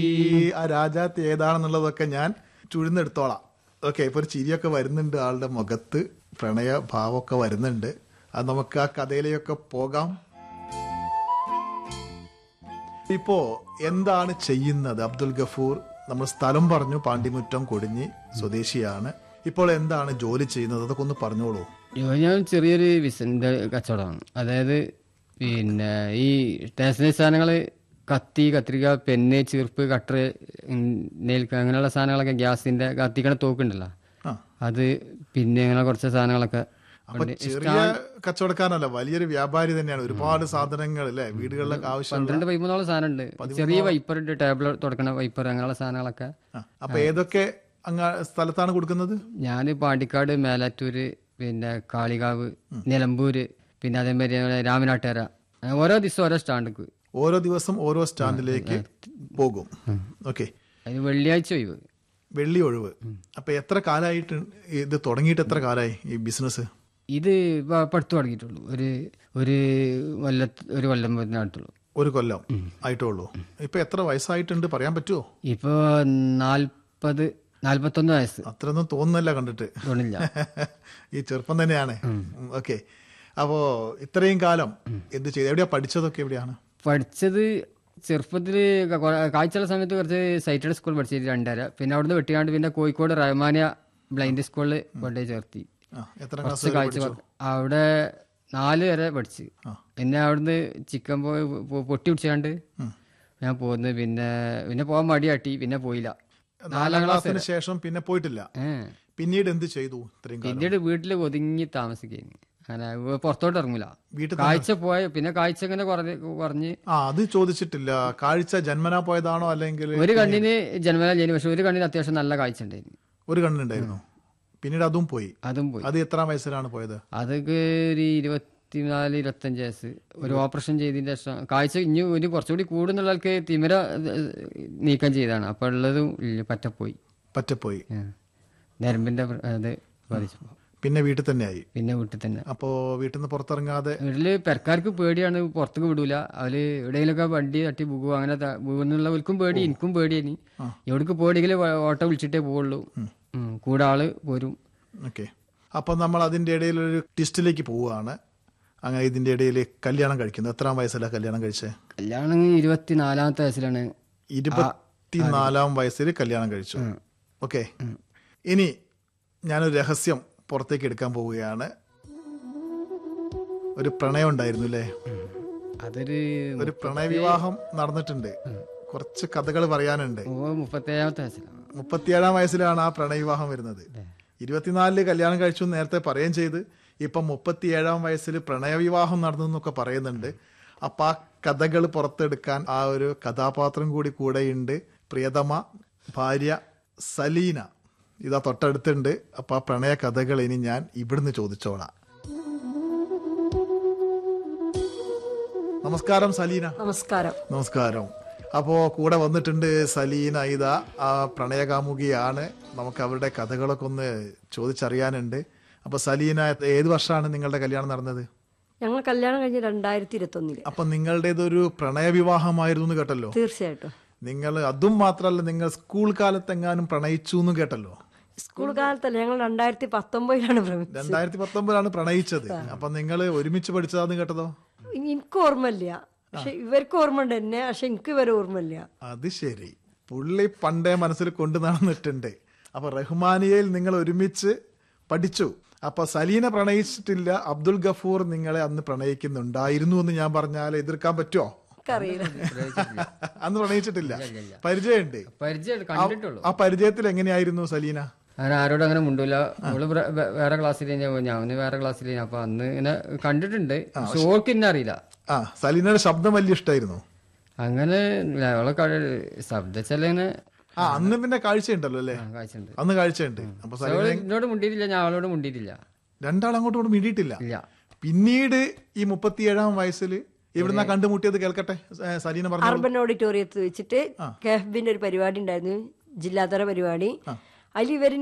ഈ ആ രാജാത്തി ഏതാണെന്നുള്ളതൊക്കെ ഞാൻ ചുഴുന്നെടുത്തോളാം ഓക്കെ ഇപ്പൊ ഒരു ചിരിയൊക്കെ വരുന്നുണ്ട് ആളുടെ മുഖത്ത് പ്രണയ ഭാവമൊക്കെ വരുന്നുണ്ട് അത് നമുക്ക് ആ കഥയിലേക്കൊക്കെ പോകാം ഇപ്പോ എന്താണ് ചെയ്യുന്നത് അബ്ദുൽ ഗഫൂർ നമ്മൾ സ്ഥലം പറഞ്ഞു പാണ്ടിമുറ്റം കൊടിഞ്ഞി സ്വദേശിയാണ് ഇപ്പോൾ എന്താണ് ജോലി ചെയ്യുന്നത് അതൊക്കെ ഒന്ന് പറഞ്ഞോളൂ ഞാൻ ചെറിയൊരു ബിസിൻ്റെ കച്ചവടമാണ് അതായത് പിന്നെ ഈ സ്റ്റേഷനറി സാധനങ്ങൾ കത്തി കത്രിക പെന്ന് ചീർപ്പ് കട്ടർ നെൽക്ക് അങ്ങനെയുള്ള സാധനങ്ങളൊക്കെ ഗ്യാസിന്റെ കത്തിക്കണ തോക്കുണ്ടല്ലോ ആ അത് പിന്നെ അങ്ങനെ കുറച്ച് സാധനങ്ങളൊക്കെ അപ്പൊ ചെറിയ കച്ചവടക്കാരനല്ല വലിയൊരു വ്യാപാരി തന്നെയാണ് ഒരുപാട് സാധനങ്ങൾ അല്ലെ വീടുകളിലൊക്കെ ആവശ്യമുള്ള പന്ത്രണ്ട് പതിമൂന്നോളം സാധനമുണ്ട് ചെറിയ വൈപ്പർ ഉണ്ട് ടേബിൾ തുടക്കണ വൈപ്പർ അങ്ങനെയുള്ള സാധനങ്ങളൊക്കെ ആ, അപ്പൊ ഏതൊക്കെ അങ്ങ് സ്ഥലത്താണ് കൊടുക്കുന്നത് ഞാൻ പാണ്ടിക്കാട് മേലാറ്റൂര് പിന്നെ കാളികാവ് നിലമ്പൂര് പിന്നെ അതേമാതിരി രാമനാട്ടുകര അങ്ങനെ ഓരോ ദിവസം ഓരോ സ്റ്റാൻഡിക്ക് ഓരോ ദിവസം ഓരോ സ്റ്റാൻഡിലേക്ക് പോകും ഓക്കെ അതിന് വെള്ളിയാഴ്ച ഒഴിവ് വെള്ളി ഒഴിവ് അപ്പൊ എത്ര കാലമായിട്ട് ഇത് തുടങ്ങിയിട്ട് എത്ര കാലമായി ഈ ബിസിനസ് ഇത് ഇപ്പൊ പഠിത്തം തുടങ്ങിയിട്ടുള്ളൂ ഒരു ഒരു കൊല്ല ഒരു കൊല്ലം അടുത്തുള്ളൂ ഒരു കൊല്ലം ആയിട്ടേ ഉള്ളൂ ഇപ്പൊ എത്ര വയസ്സായിട്ടുണ്ട് പറയാൻ പറ്റുമോ ഇപ്പൊ നാൽപ്പത് നാൽപ്പത്തൊന്ന് വയസ്സ് അത്രയൊന്നും തോന്നുന്നല്ല കണ്ടിട്ട് തോന്നില്ല ഈ ചെറുപ്പം തന്നെയാണ് ഓക്കെ അപ്പോ ഇത്രയും കാലം എന്ത് ചെയ്തു എവിടെയാ പഠിച്ചതൊക്കെ എവിടെയാണ് പഠിച്ചത് ചെറുപ്പത്തിൽ കാഴ്ചയുള്ള സമയത്ത് കുറച്ച് സൈറ്റഡ് സ്കൂൾ പഠിച്ചത് രണ്ടര പിന്നെ അവിടുന്ന് വെട്ടിയാണ്ട് പിന്നെ കോഴിക്കോട് റഹ്മാനിയ ബ്ലൈൻഡ് സ്കൂളിൽ കൊണ്ടുപോയി ചേർത്തി ആ, എത്ര കുറച്ച് ക്ലാസ് കാഴ്ച കുറ- അവിടെ നാല് വരെ പഠിച്ച് പിന്നെ അവിടുന്ന് ചിക്കൻ പോയി പൊ- പൊട്ടി പിടിച്ചാണ്ട് ഞാൻ പോന്ന് പിന്നെ പിന്നെ പോകാൻ മടിയാട്ടി പിന്നെ പോയില്ല നാലാം ക്ലാസ്സിന് ശേഷം പിന്നെ പോയിട്ടില്ല ഏഹ് പിന്നീട് എന്ത് ചെയ്തു ഇത്രയും കാലം പിന്നീട് വീട്ടിൽ ഒതുങ്ങി താമസിക്കുന്നു അങ്ങനെ വ- പുറത്തോട്ട് ഇറങ്ങൂല വീട്ടിൽ കാഴ്ച പോയ പിന്നെ കാഴ്ച ഇങ്ങനെ കുറഞ്ഞ് കുറഞ്ഞ് ആ അത് ചോദിച്ചിട്ടില്ല കാഴ്ച ജന്മനാ പോയതാണോ അല്ലെങ്കിൽ ഒരു കണ്ണിന് ജന്മനാ ജനി പക്ഷെ ഒരു കണ്ണിന് അത്യാവശ്യം നല്ല കാഴ്ച ഉണ്ടായിരുന്നു ഒരു കണ്ണുണ്ടായിരുന്നു പിന്നീട് അതും പോയി അതും പോയി അത് എത്രാം വയസ്സിലാണ് പോയത് അതൊക്കെ ഒരു ഇരുപത്തിനാല് ഇരുപത്തഞ്ച് വയസ്സ് ഒരു ഓപ്പറേഷൻ ചെയ്തതിന്റെ ശേഷം കാഴ്ച ഇനി ഒരു കുറച്ചുകൂടി കൂടുന്നുള്ള ആൾക്ക് തിമിര ഏഹ്, നീക്കം ചെയ്താണ് അപ്പൊ ഉള്ളതും ഇല്ല, പറ്റപ്പോയി പറ്റപ്പോയി ഏഹ്. ഞരമ്പിന്റെ പ്ര- അത് ബാധിച്ചപ്പോ പിന്നെ വീട്ടിൽ തന്നെയായി പിന്നെ വീട്ടിൽ തന്നെ അപ്പോ വീട്ടിൽ നിന്ന് പുറത്തിറങ്ങാതെ വീട്ടില് പെരക്കാർക്ക് പേടിയാണ് പുറത്തേക്ക് വിടൂല അവര് എവിടെയെങ്കിലൊക്കെ വണ്ടി തട്ടി പോകും അങ്ങനെ പോകുന്നുള്ളവർക്കും പേടി എനിക്കും പേടിയാണ് എവിടേക്ക് പോയെങ്കിൽ ഓട്ടോ വിളിച്ചിട്ടേ പോവുള്ളൂ ഉം. കൂടെ ആള് പോരും ഓക്കെ അപ്പൊ നമ്മൾ അതിന്റെ ഇടയിൽ ഒരു ടിസ്റ്റിലേക്ക് പോവുകയാണ് അങ്ങനെ ഇതിന്റെ ഇടയിൽ കല്യാണം കഴിക്കുന്നത് എത്രാം വയസ്സിലാണ് കല്യാണം കഴിച്ചത് കല്യാണം ഇരുപത്തിനാലാമത്തെ വയസ്സിലാണ് ഇരുപത്തിനാലാം വയസ്സിൽ കല്യാണം കഴിച്ചു ഓക്കെ ഇനി ഞാനൊരു രഹസ്യം പുറത്തേക്ക് എടുക്കാൻ പോവുകയാണ് ഒരു പ്രണയം ഉണ്ടായിരുന്നു അല്ലേ അതൊരു ഒരു പ്രണയ വിവാഹം നടന്നിട്ടുണ്ട് കുറച്ച് കഥകൾ പറയാനുണ്ട് ഓ മുപ്പത്തേഴാമത്തെ വയസ്സിലാണ് മുപ്പത്തിയേഴാം വയസ്സിലാണ് ആ പ്രണയവിവാഹം വരുന്നത് ഇരുപത്തിനാലില് കല്യാണം കഴിച്ചു എന്ന് നേരത്തെ പറയുകയും ചെയ്ത് ഇപ്പം മുപ്പത്തിയേഴാം വയസ്സിൽ പ്രണയവിവാഹം നടന്നു എന്നൊക്കെ പറയുന്നുണ്ട് അപ്പൊ ആ കഥകൾ പുറത്തെടുക്കാൻ ആ ഒരു കഥാപാത്രം കൂടി കൂടെയുണ്ട് പ്രിയതമ ഭാര്യ സലീന ഇതാ തൊട്ടടുത്തുണ്ട് അപ്പൊ ആ പ്രണയ കഥകൾ ഇനി ഞാൻ ഇവിടുന്ന് ചോദിച്ചോളാം നമസ്കാരം സലീന നമസ്കാരം നമസ്കാരം അപ്പോ കൂടെ വന്നിട്ടുണ്ട് സലീന ഇത ആ പ്രണയകാമുകിയാണ് നമുക്ക് അവരുടെ കഥകളൊക്കെ ഒന്ന് ചോദിച്ചറിയാനുണ്ട് അപ്പൊ സലീന ഏത് വർഷമാണ് നിങ്ങളുടെ കല്യാണം നടന്നത് ഞങ്ങൾ കല്യാണം കഴിഞ്ഞ് രണ്ടായിരത്തി ഇരുപത്തി ഒന്നില് അപ്പൊ നിങ്ങളുടേതൊരു പ്രണയവിവാഹമായിരുന്നു എന്ന് കേട്ടല്ലോ തീർച്ചയായിട്ടും നിങ്ങൾ അതും മാത്രല്ല നിങ്ങൾ സ്കൂൾ കാലത്തെങ്ങാനും പ്രണയിച്ചു എന്ന് കേട്ടല്ലോ സ്കൂൾ കാലത്തല്ല ഞങ്ങൾ രണ്ടായിരത്തി പത്തൊമ്പതിലാണ് പ്രമിച്ചത് രണ്ടായിരത്തി പത്തൊമ്പതിലാണ് പ്രണയിച്ചത് അപ്പൊ നിങ്ങൾ ഒരുമിച്ച് പഠിച്ചതാന്ന് കേട്ടതോ എനിക്ക് ഓർമ്മയില്ല പക്ഷെ ഇവർക്ക് ഓർമ്മ ഉണ്ട് എന്നെ പക്ഷെ എനിക്ക് ഇവരെ ഓർമ്മയില്ല അത് ശരി പുള്ളി പണ്ടേ മനസ്സിൽ കൊണ്ടു നടന്നിട്ടുണ്ട് അപ്പൊ റഹ്മാനിയയിൽ നിങ്ങൾ ഒരുമിച്ച് പഠിച്ചു അപ്പൊ സലീന പ്രണയിച്ചിട്ടില്ല അബ്ദുൽ ഗഫൂർ നിങ്ങളെ അന്ന് പ്രണയിക്കുന്നുണ്ടായിരുന്നു എന്ന് ഞാൻ പറഞ്ഞാൽ എതിർക്കാൻ പറ്റുമോ എനിക്കറിയില്ല അന്ന് പ്രണയിച്ചിട്ടില്ല പരിചയമുണ്ട് പരിചയം കണ്ടിട്ടുള്ളൂ ആ പരിചയത്തിൽ എങ്ങനെയായിരുന്നു സലീന അങ്ങനെ ആരോടും അങ്ങനെ മുണ്ടൂല അവള് വ്ര- വേ- വേറെ ക്ലാസ്സിൽ ഞാൻ വേറെ ക്ലാസ്സിൽ അപ്പൊ അന്ന് ഇങ്ങനെ കണ്ടിട്ടുണ്ട് പക്ഷെ ഓൾക്ക് എന്നെ അറിയില്ല ആ സലീനയുടെ ശബ്ദം വലിയ ഇഷ്ടമായിരുന്നു അങ്ങനെ അവളെ ശബ്ദച്ചല്ലിങ്ങനെ ആ അന്ന് പിന്നെ കാഴ്ചയുണ്ടല്ലോ അല്ലേ കാഴ്ചയുണ്ട് അന്ന് കാഴ്ചയുണ്ട് അപ്പൊ പക്ഷെ അവള് എന്നോട് മുണ്ടിയിട്ടില്ല ഞാൻ അവളോട് മുണ്ടിയിട്ടില്ല രണ്ടാൾ അങ്ങോട്ടും ഇങ്ങോട്ടും മിണ്ടിയിട്ടില്ല ഇല്ല പിന്നീട് ഈ മുപ്പത്തിയേഴാം വയസ്സിൽ എവിടുന്നാ കണ്ടുമുട്ടിയത് കേൾക്കട്ടെ ഏ, സലീന പറഞ്ഞു അർബൻ ഓഡിറ്റോറിയത്തിൽ വെച്ചിട്ട് കെഫ്ബിന്റെ ഒരു പരിപാടി ഉണ്ടായിരുന്നു ജില്ലാതല പരിപാടി അതിൽ ഇവർ